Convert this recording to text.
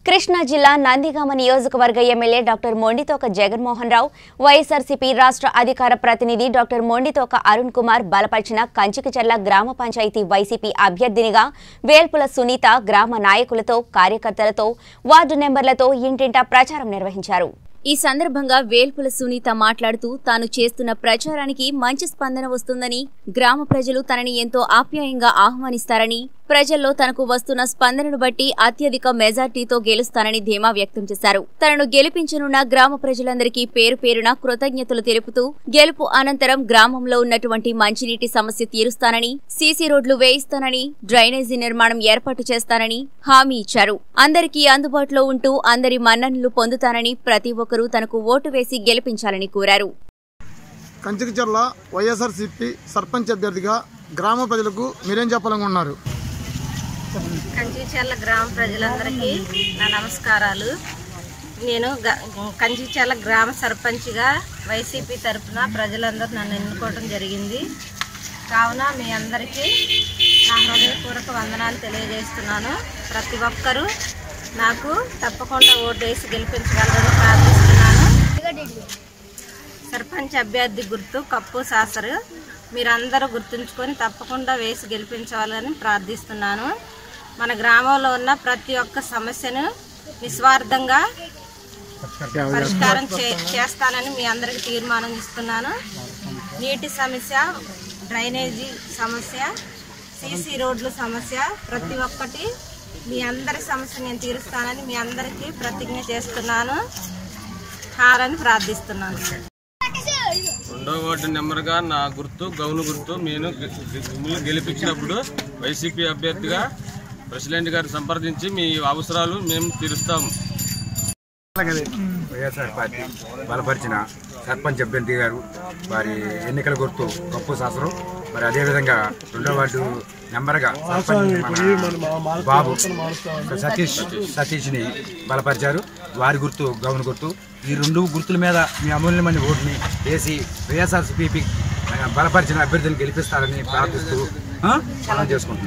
కృష్ణా జిల్లా నందిగామ నియోజకవర్గ MLA doctor Monditoka Jaganmohan Rao YSRCP రాష్ట్ర అధికార ప్రతినిధి డాక్టర్ మొండితోక అరుణ్ కుమార్ బలపరిచిన కంచికచర్ల గ్రామ పంచాయతీ వైసీపీ అభ్యర్థినిగా వేల్పుల సునీత గ్రామ నాయకులతో కార్యకర్తలతో వార్డు నెంబర్లతో ఇంటింటా ప్రచారం నిర్వహించారు ఈ సందర్భంగా వేల్పుల సునీత మాట్లాడుతూ తాను చేస్తున్న ప్రచారానికి మంచి స్పందన వస్తుందని గ్రామ ప్రజలు తనని ఎంతో ఆప్యాయంగా ఆహ్వానిస్తారని ప్రజల్లో తనకు వస్తున్న స్పందనను బట్టి అత్యధిక మెజార్టీతో గెలుస్తానని ధీమా వ్యక్తం చేశారు తనను గెలిపించనున్న గ్రామ ప్రజలందరికీ పేరు పేరున కృతజ్ఞతలు తెలుపుతూ గెలుపు అనంతరం గ్రామంలో ఉన్నటువంటి మంచినీటి సమస్య తీరుస్తానని సీసీ రోడ్లు వేయిస్తానని డ్రైనేజీ నిర్మాణం ఏర్పాటు చేస్తానని హామీ ఇచ్చారు అందరికీ అందుబాటులో ఉంటూ అందరి మన్ననలు పొందుతానని ప్రతి ఒక్కరూ తనకు ఓటు వేసి గెలిపించాలని కోరారు కంచికచర్ల వైఎస్ఆర్సీపీ సర్పంచ్ అభ్యర్థిగా గ్రామ ప్రజలకు మీరేం చెప్పాలనుకుంటున్నారు కంచిచర్ల గ్రామ ప్రజలందరికీ నా నమస్కారాలు నేను గ- కంచిచర్ల గ్రామ సర్పంచ్గా వైసీపీ తరఫున ప్రజలందరూ నన్ను ఎన్నుకోవడం జరిగింది కావున మీ అందరికీ నా హృదయపూర్వక వందనాలు తెలియజేస్తున్నాను ప్రతి ఒక్కరూ నాకు తప్పకుండా ఓటు వేసి గెలిపించగలరని ప్రార్థిస్తున్నాను సర్పంచ్ అభ్యర్థి గుర్తు కప్పు సాసరు మీరందరూ గుర్తుంచుకొని తప్పకుండా వేసి గెలిపించాలని ప్రార్థిస్తున్నాను మన గ్రామంలో ఉన్న ప్రతి ఒక్క సమస్యను నిస్వార్థంగా పరిష్కారం చే- చేస్తానని మీ అందరికి తీర్మానం ఇస్తున్నాను నీటి సమస్య డ్రైనేజీ సమస్య సీసీ రోడ్ల సమస్య ప్రతి ఒక్కటి మీ అందరి సమస్య నేను తీరుస్తానని మీ అందరికీ ప్రతిజ్ఞ చేస్తున్నాను హారని ప్రార్థిస్తున్నాను రెండో వార్డు నెంబర్గా నా గుర్తు గౌను గుర్తు నేను గె- గె- మిమ్మల్ని గెలిపించినప్పుడు వైసీపీ అభ్యర్థిగా ప్రెసిడెంట్ గారిని సంప్రదించి మీ అవసరాలు మేము తీరుస్తాము వైఎస్ఆర్ పార్టీ బలపరిచిన సర్పంచ్ అభ్యర్థి గారు వారి ఎన్నికల గుర్తు గొప్ప శాస్త్రం మరి అదేవిధంగా రెండో వార్డు నెంబర్గా సర్పంచ్ మన బాబు సతీష్ సతీష్ని బలపరిచారు వారి గుర్తు గౌన్ గుర్తు ఈ రెండు గుర్తుల మీద మీ అమూల్యమైన ఓటుని వేసి వైఎస్ఆర్సీపీ బలపరిచిన అభ్యర్థులను గెలిపిస్తారని ప్రార్థిస్తూ ఆ, మనం చేసుకుంటున్నాం